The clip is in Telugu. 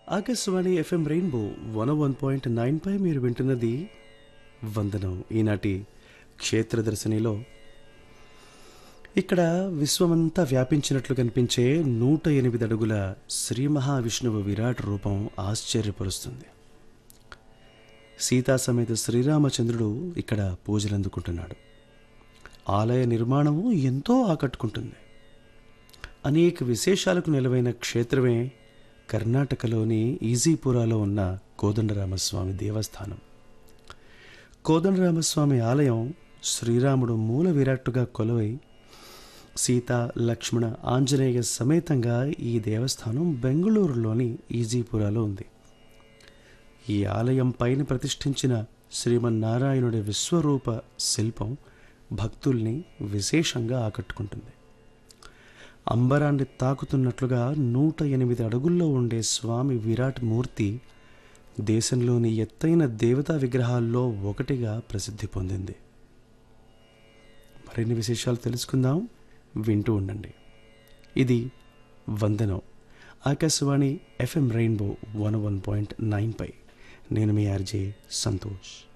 Akashvani FM rainbow one one point nine పై మీరు వింటున్నది వందనం ఈనాటి క్షేత్ర దర్శనిలో ఇక్కడ విశ్వమంతా వ్యాపించినట్లు కనిపించే నూట ఎనిమిది అడుగుల శ్రీ మహావిష్ణువు విరాట్ రూపం ఆశ్చర్యపరుస్తుంది సీతా సమేత శ్రీరామచంద్రుడు ఇక్కడ పూజలు అందుకుంటున్నాడు ఆలయ నిర్మాణము ఎంతో ఆకట్టుకుంటుంది అనేక విశేషాలకు నిలవైన క్షేత్రమే కర్ణాటకలోని ఈజీపురాలో ఉన్న కోదండరామస్వామి దేవస్థానం కోదండరామస్వామి ఆలయం శ్రీరాముడు మూల విరాట్టుగా కొలువై సీత లక్ష్మణ ఆంజనేయ సమేతంగా ఈ దేవస్థానం బెంగళూరులోని ఈజీపురాలో ఉంది ఈ ఆలయం పైన ప్రతిష్ఠించిన శ్రీమన్నారాయణుడి విశ్వరూప శిల్పం భక్తుల్ని విశేషంగా ఆకట్టుకుంటుంది అంబరాన్ని తాకుతున్నట్లుగా నూట ఎనిమిది అడుగుల్లో ఉండే స్వామి విరాట్ మూర్తి దేశంలోని ఎత్తైన దేవతా విగ్రహాల్లో ఒకటిగా ప్రసిద్ధి పొందింది మరిన్ని విశేషాలు తెలుసుకుందాం వింటూ ఉండండి ఇది వందనం Akashvani FM rainbow one one point nine పై నేను మీ ఆర్జే సంతోష్